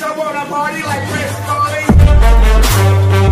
I wanna party like Chris Farley.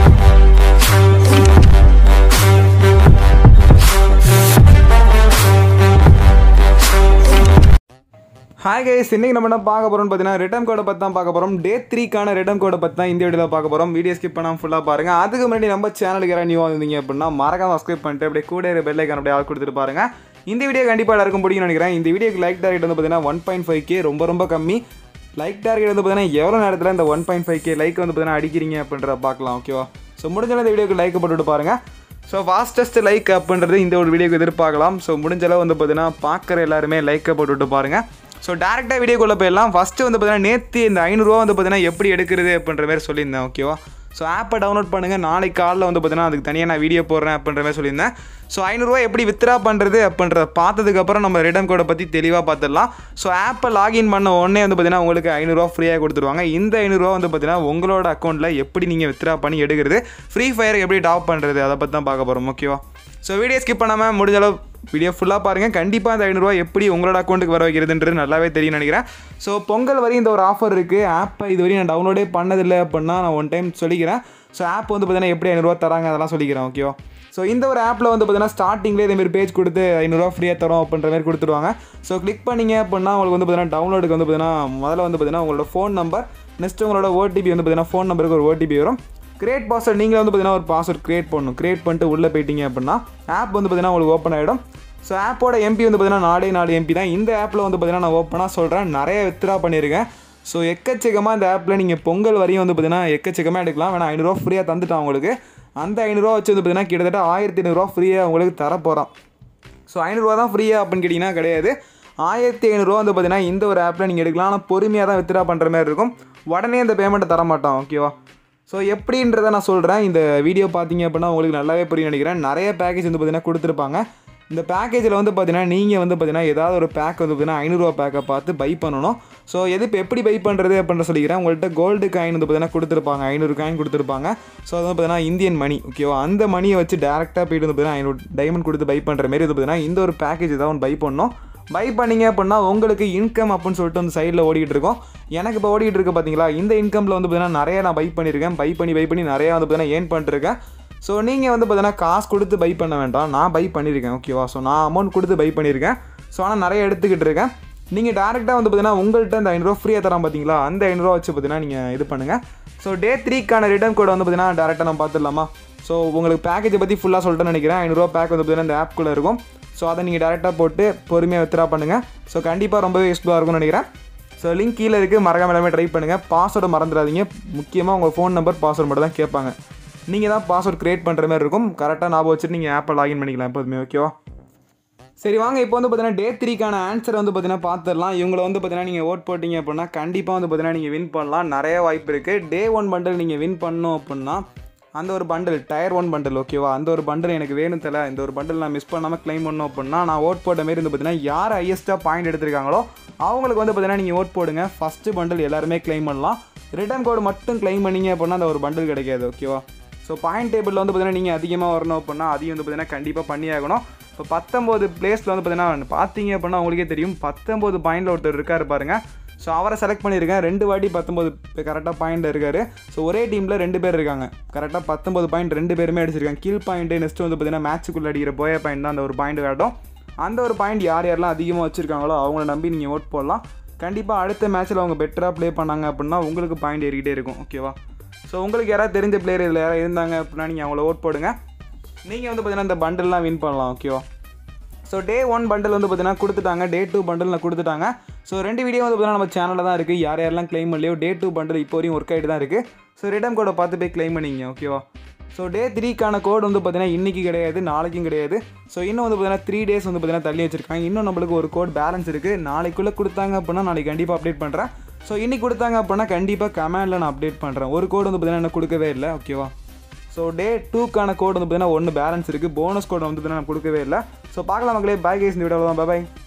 Hi guys இன்னைக்கு நம்ம என்ன பார்க்க போகிறோம்னு பார்த்தீங்கன்னா ரிட்டர்ன் கோடை பற்றி தான் பார்க்க போகிறோம் டே த்ரீக்கான ரிட்டர்ன் கோடை பற்றி தான் இந்த வீடியோவில் பார்க்க போகிறோம் வீடியோ ஸ்கிப் பண்ணாமல் ஃபுல்லாக பாருங்கள் அதுக்கு முன்னாடி நம்ம சேனலுக்கு யாராவது நியூவாக இருந்தீங்க அப்படின்னா மறக்காம சப்ஸ்கிரைப் பண்ணிட்டு அப்படியே கூட பெல் ஐக்கான் அப்படியே ஆள் கொடுத்துட்டு பாருங்க இந்த வீடியோ கண்டிப்பாக எல்லாருக்கும் பிடிக்கும்னு நினைக்கிறேன் இந்த வீடியோக்கு லைக் டார்கெட் வந்து பார்த்தீங்கன்னா ஒன் பாயிண்ட் ஃபைவ் கே ரொம்ப ரொம்ப கம்மி லைக் டார்கெட் வந்து பார்த்தீங்கன்னா எவ்வளோ நேரத்தில் இந்த one point five K like வந்து பார்த்தீங்கன்னா அடிக்கிறீங்க அப்படின்றத பார்க்கலாம் ஓகேவா ஸோ முடிஞ்சாலும் இந்த வீடியோக்கு லைக் போட்டுவிட்டு பாருங்கள் ஸோ ஃபாஸ்டஸ்ட் லைக் அப்படின்றது இந்த ஒரு வீடியோக்கு எதிர்பார்க்கலாம் ஸோ முடிஞ்ச அளவு வந்து பார்த்தீங்கன்னா பார்க்குற எல்லாருமே லைக்கை போட்டுவிட்டு பாருங்கள் ஸோ டேரெக்டாக வீடியோக்குள்ளே போயிடலாம் ஃபஸ்ட்டு வந்து பார்த்தீங்கன்னா நேற்று இந்த ஐநூறுரூவா வந்து பார்த்தீங்கன்னா எப்படி எடுக்கிறது அப்படின்ற மாதிரி சொல்லியிருந்தேன் ஓகேவா ஸோ ஆப்பை டவுன்லோட் பண்ணுங்கள் நாளைக்கு காலைல வந்து பார்த்தீங்கன்னா அதுக்கு தனியாக நான் வீடியோ போடுறேன் அப்படின்ற மாதிரி சொல்லியிருந்தேன் ஸோ ஐநூறுரூவா எப்படி வித்ரா பண்ணுறது அப்படின்றத பார்த்ததுக்கப்புறம் நம்ம ரிடம் கோடை பற்றி தெளிவாக பார்த்துடலாம் ஸோ ஆப்பை லாகின் பண்ண உடனே வந்து பார்த்தீங்கன்னா உங்களுக்கு ஐநூறுரூவா ஃப்ரீயாக கொடுத்துருவாங்க இந்த ஐநூறுரூவா வந்து பார்த்தீங்கன்னா உங்களோட அக்கௌண்ட்டில் எப்படி நீங்கள் வித்ரா பண்ணி எடுக்கிறது ஃப்ரீ ஃபயர் எப்படி டாப் பண்ணுறது அதை பற்றி தான் பார்க்க போகிறோம் ஓகேவா ஸோ வீடியோ ஸ்கிப் பண்ணாமல் முடிஞ்ச அளவு வீடியோ ஃபுல்லாக பாருங்கள் கண்டிப்பாக அந்த ஐநூறுரூவா எப்படி உங்களோட அக்கௌண்ட்டுக்கு வர வைக்கிறதுன்றது நல்லாவே தெரியும் நினைக்கிறேன் ஸோ பொங்கல் வரையும் இந்த ஒரு ஆஃபர் இருக்குது ஆப்பை இது வரையும் நான் டவுன்லோடே பண்ணதில்லை அப்படின்னா நான் ஒன் டைம் சொல்லிக்கிறேன் ஸோ ஆப் வந்து பார்த்தீங்கன்னா எப்படி ஐநூறுரூவா தராங்க அதெல்லாம் சொல்லிக்கிறேன் ஓகேவா ஸோ இந்த ஒரு ஆப்பில் வந்து பார்த்தீங்கன்னா ஸ்டார்டிங்லேயே இதேமாரி பேஜ் கொடுத்து ஐநூறுரூவா ஃப்ரீயாக தரோம் அப்படின்ற மாதிரி கொடுத்துருவாங்க ஸோ கிளிக் பண்ணீங்க அப்படின்னா உங்களுக்கு வந்து பார்த்தீங்கன்னா டவுன்லோடுக்கு வந்து பார்த்தீங்கன்னா முதல்ல வந்து பார்த்தீங்கன்னா உங்களோட ஃபோன் நம்பர் நெக்ஸ்ட் உங்களோட ஓடிபி வந்து பார்த்தீங்கன்னா ஃபோன் நம்பருக்கு ஒரு ஓடிபி வரும் கிரியேட் பாஸ்வேர்ட் நீங்கள் வந்து பார்த்தீங்கன்னா ஒரு பாஸ்வேர்ட் கிரியேட் பண்ணணும் கிரியேட் பண்ணிட்டு உள்ளே போயிட்டீங்க அப்படின்னா ஆப் வந்து பார்த்தீங்கன்னா உங்களுக்கு ஓப்பன் ஆகிடும் ஸோ ஆப்போட எம்பி வந்து பார்த்தீங்கன்னா நாலே நாலு எம்பி தான் இந்த ஆப்பில் வந்து பார்த்தீங்கன்னா நான் ஓப்பனாக சொல்கிறேன் நிறைய வித்ரா பண்ணியிருக்கேன் ஸோ எக்கச்சக்கமாக இந்த ஆப்பில் நீங்கள் பொங்கல் வரையும் வந்து பார்த்தீங்கன்னா எக்கச்சக்கமாக எடுக்கலாம் வேணா ஐநூறுரூவா ஃப்ரீயாக தந்துட்டான் உங்களுக்கு அந்த ஐநூறுரூவா வச்சு வந்து பார்த்தீங்கன்னா கிட்டத்தட்ட ஆயிரத்தி ஐநூறுரூவா ஃப்ரீயாக உங்களுக்கு தரப்போகிறான் ஸோ ஐநூறுரூவா தான் ஃப்ரீயாக அப்படின்னு கேட்டிங்கன்னா கிடையாது ஆயிரத்தி ஐநூறுரூவா வந்து பார்த்தீங்கன்னா இந்த ஒரு ஆப்பில் நீங்கள் எடுக்கலாம் ஆனால் பொறுமையாக தான் வித்ரா பண்ணுற மாதிரி இருக்கும் உடனே இந்த பேமெண்ட்டை தர மாட்டான் ஓகேவா ஸோ எப்படின்றத நான் சொல்கிறேன் இந்த வீடியோ பார்த்தீங்க அப்படின்னா உங்களுக்கு நல்லாவே புரியும் நினைக்கிறேன் நிறைய பேக்கேஜ் வந்து பார்த்தீங்கன்னா கொடுத்துருப்பாங்க இந்த பேக்கேஜில் வந்து பார்த்தீங்கன்னா நீங்கள் வந்து பார்த்தீங்கன்னா ஏதாவது ஒரு பேக் வந்து பார்த்தீங்கன்னா ஐநூறுரூவா பேக்கை பார்த்து பை பண்ணணும் ஸோ எது இப்போ எப்படி பை பண்ணுறது அப்படின்ற சொல்லிக்கிறேன் உங்கள்கிட்ட கோல்டு காயின் வந்து பார்த்தீங்கன்னா கொடுத்துருப்பாங்க ஐநூறு காயின் கொடுத்துருப்பாங்க ஸோ அது வந்து பார்த்தீங்கன்னா இந்தியன் மணி ஓகேவா அந்த மணியை வச்சு டேரெக்டாக போயிட்டு வந்து பார்த்தீங்கன்னா ஐநூறு டைமண்ட் கொடுத்து பை பண்ணுற மாரி வந்து பார்த்தீங்கன்னா இந்த ஒரு பேக்கேஜ் ஏதாவது ஒன்று பை பண்ணணும் பை பண்ணீங்க அப்படின்னா உங்களுக்கு இன்கம் அப்படின்னு சொல்லிட்டு வந்து சைடில் ஓடிக்கிட்டு இருக்கோம் எனக்கு இப்போ ஓடிக்கிட்டு இருக்கு பார்த்தீங்களா இந்த இன்கமில் வந்து பார்த்தீங்கன்னா நிறைய நான் பை பண்ணியிருக்கேன் பை பண்ணி பை பண்ணி நிறையா வந்து பார்த்தீங்கன்னா ஏர்ன் பண்ணிருக்கேன் ஸோ நீங்கள் வந்து பார்த்தீங்கன்னா காசு கொடுத்து பை பண்ண வேண்டாம் நான் பை பண்ணியிருக்கேன் ஓகேவா ஸோ நான் அமௌண்ட் கொடுத்து பை பண்ணியிருக்கேன் ஸோ ஆனால் நிறைய எடுத்துக்கிட்டு இருக்கேன் நீங்கள் டேரெக்டாக வந்து பார்த்தீங்கன்னா உங்கள்கிட்ட இந்த ஐநூறுரூவா ஃப்ரீயாக தரான் பார்த்தீங்களா அந்த ஐநூறுரூவா வச்சு பார்த்தீங்கன்னா நீங்கள் இது பண்ணுங்கள் ஸோ டே த்ரீக்கான ரிட்டர்ன் கோட் வந்து பார்த்தீங்கன்னா டேரெக்டாக நம்ம பார்த்துடலாமா ஸோ உங்களுக்கு பேக்கேஜை பற்றி ஃபுல்லாக சொல்லிட்டு நினைக்கிறேன் ஐநூறுரூவா பேக் வந்து பார்த்தீங்கன்னா இந்த ஆப்குள்ளே இருக்கும் ஸோ அதை நீங்கள் டேரெக்டாக போட்டு பொறுமையாக வித்ரா பண்ணுங்கள் ஸோ கண்டிப்பாக ரொம்பவே யூஸ்ஃபுல்லாக இருக்கும்னு நினைக்கிறேன் ஸோ லிங்க் கீழே இருக்குது மறக்காம எல்லாமே ட்ரை பண்ணுங்கள் பாஸ்வேர்டை மறந்துடாதீங்க முக்கியமாக உங்கள் ஃபோன் நம்பர் பாஸ்வேர்டு மட்டும் தான் கேட்பாங்க நீங்கள் தான் பாஸ்வேர்ட் க்ரியேட் பண்ணுற மாதிரி இருக்கும் கரெக்டாக ஞாபகம் வச்சுட்டு நீங்கள் ஆப்பை லாகின் பண்ணிக்கலாம் எப்போதுமே ஓகேவா சரி வாங்க இப்போ வந்து பார்த்தீங்கன்னா டே த்ரீக்கான ஆன்சர் வந்து பார்த்தீங்கன்னா பார்த்துடலாம் இவங்களை வந்து பார்த்தீங்கன்னா நீங்கள் ஓட் போட்டிங்க அப்படின்னா கண்டிப்பாக வந்து பார்த்தீங்கன்னா நீங்கள் வின் பண்ணலாம் நிறைய வாய்ப்பு இருக்குது டே ஒன் பண்டில் நீங்கள் வின் பண்ணணும் அப்படின்னா அந்த ஒரு பண்டில் டயர் ஒன் பண்டில் ஓகேவா அந்த ஒரு பண்டில் எனக்கு வேணும் தல இந்த ஒரு பண்டில் நான் மிஸ் பண்ணாமல் க்ளைம் பண்ணணும் அப்படின்னா நான் ஓட் போட்ட மாரி வந்து பார்த்தீங்கன்னா யார் ஹையஸ்ட்டாக பாயிண்ட் எடுத்திருக்காங்களோ அவங்களுக்கு வந்து பார்த்தீங்கன்னா நீங்கள் ஓட் போடுங்க ஃபஸ்ட்டு பண்டில் எல்லாருமே க்ளைம் பண்ணலாம் ரிட்டர்ன் கோடு மட்டும் க்ளைம் பண்ணீங்க அப்படின்னா அந்த ஒரு பண்டில் கிடைக்காது ஓகேவா ஸோ பாயிண்ட் டேபிளில் வந்து பார்த்தீங்கன்னா நீங்கள் அதிகமாக வரணும் அப்படின்னா அதையும் வந்து பார்த்தீங்கன்னா கண்டிப்பாக பண்ணி ஆகணும் இப்போ பத்தொம்போது பிளேஸில் வந்து பார்த்தீங்கன்னா பார்த்தீங்க அப்படின்னா உங்களுக்கே தெரியும் பத்தொம்போது பாயிண்டில் ஒருத்தர் இருக்கார் பாருங்க ஸோ அவரை செலக்ட் பண்ணியிருக்கேன் ரெண்டு வாட்டி பத்தொம்போது கரெக்டாக பாயிண்ட் இருக்காரு ஸோ ஒரே டீமில் ரெண்டு பேர் இருக்காங்க கரெக்டாக பத்தொம்பது பாயிண்ட் ரெண்டு பேருமே அடிச்சிருக்காங்க கீழ் பாயிண்ட்டு நெக்ஸ்ட் வந்து பார்த்தீங்கன்னா மேட்ச்சுக்குள்ளே அடிக்கிற போய பாயிண்ட் தான் அந்த ஒரு பாயிண்ட் காட்டும் அந்த ஒரு பாயிண்ட் யார் யாரெல்லாம் அதிகமாக வச்சுருக்காங்களோ அவங்கள நம்பி நீங்கள் ஓட் போடலாம் கண்டிப்பாக அடுத்த மேட்ச்சில் அவங்க பெட்டராக ப்ளே பண்ணாங்க அப்படின்னா உங்களுக்கு பாயிண்ட் ஏறிக்கிட்டே இருக்கும் ஓகேவா ஸோ உங்களுக்கு யாராவது தெரிஞ்ச பிளேயர் இதில் யாராவது இருந்தாங்க அப்படின்னா நீங்கள் அவங்கள ஓட் போடுங்க நீங்கள் வந்து பார்த்தீங்கன்னா இந்த பண்டில்லாம் வின் பண்ணலாம் ஓகேவா ஸோ டே ஒன் பண்டில் வந்து பார்த்தீங்கன்னா கொடுத்துட்டாங்க டே டூ பண்டில் கொடுத்துட்டாங்க ஸோ ரெண்டு வீடியோ வந்து பார்த்தீங்கன்னா நம்ம சேனலில் தான் இருக்குது யார் யாரெல்லாம் க்ளைம் பண்ணலையோ டே டூ பண்டில் இப்போ வரையும் ஒர்க் ஆகிட்டு தான் இருக்குது ஸோ ரிட்டர்ன் கோடை பார்த்து போய் க்ளைம் பண்ணிங்க ஓகேவா ஸோ டே த்ரீக்கான கோட் வந்து பார்த்தீங்கன்னா இன்றைக்கி கிடையாது நாளைக்கும் கிடையாது ஸோ இன்னும் வந்து பார்த்தீங்கன்னா த்ரீ டேஸ் வந்து பார்த்தீங்கன்னா தள்ளி வச்சிருக்காங்க இன்னும் நம்மளுக்கு ஒரு கோட் பேலன்ஸ் இருக்குது நாளைக்குள்ளே கொடுத்தாங்க அப்படின்னா நாளைக்கு கண்டிப்பாக அப்டேட் பண்ணுறேன் ஸோ இன்னைக்கு கொடுத்தாங்க அப்படின்னா கண்டிப்பாக கமெண்டில் நான் அப்டேட் பண்ணுறேன் ஒரு கோட் வந்து பார்த்தீங்கன்னா எனக்கு கொடுக்கவே இல்லை ஓகேவா ஸோ டே டூக்கான கோட் வந்து பார்த்தீங்கன்னா ஒன்று பேலன்ஸ் இருக்குது போனஸ் கோட் வந்து பார்த்தீங்கன்னா நான் கொடுக்கவே இல்லை ஸோ பார்க்கலாம் மக்களே பாய் கேஸ் இந்த வீடியோவில் தான் பாய்